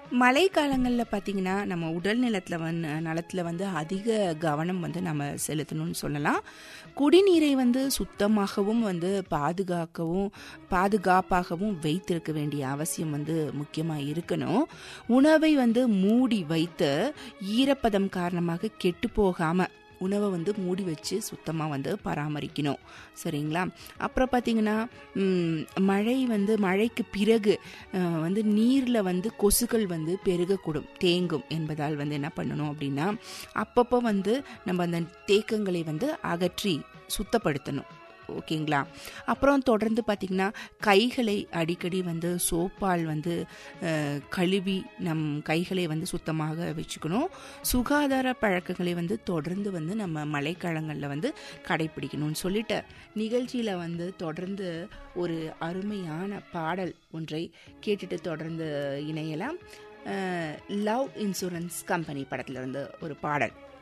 மழை காலங்களில் பார்த்தீங்கன்னா நம்ம உடல் நிலத்தில் வந்து நலத்தில் வந்து அதிக கவனம் வந்து நம்ம செலுத்தணும்னு சொல்லலாம் குடிநீரை வந்து சுத்தமாகவும் வந்து பாதுகாக்கவும் பாதுகாப்பாகவும் வைத்திருக்க வேண்டிய அவசியம் வந்து முக்கியமாக இருக்கணும் உணவை வந்து மூடி வைத்து ஈரப்பதம் காரணமாக கெட்டு போகாமல் உணவை வந்து மூடி வச்சு சுத்தமாக வந்து பராமரிக்கணும் சரிங்களா அப்புறம் பார்த்தீங்கன்னா ம், மழை வந்து மழைக்கு பிறகு அஹ், வந்து நீரில் வந்து கொசுக்கள் வந்து பெருகக்கூடும் தேங்கும் என்பதால் வந்து என்ன பண்ணணும் அப்படின்னா அப்பப்போ வந்து நம்ம அந்த தேக்கங்களை வந்து அகற்றி சுத்தப்படுத்தணும் ஓகேங்களா அப்புறம் தொடர்ந்து பார்த்திங்கன்னா கைகளை அடிக்கடி வந்து சோப்பால் வந்து அஹ், கழுவி நம் கைகளை வந்து சுத்தமாக வச்சுக்கணும் சுகாதார பழக்கங்களை வந்து தொடர்ந்து வந்து நம்ம மழைக்காலங்களில் வந்து கடைபிடிக்கணும்னு சொல்லிட்டு நிகழ்ச்சியில் வந்து தொடர்ந்து ஒரு அருமையான பாடல் ஒன்றை கேட்டுட்டு தொடர்ந்து இணையலாம் லவ் இன்சூரன்ஸ் கம்பெனி படத்துல இருந்து ஒரு பாடல்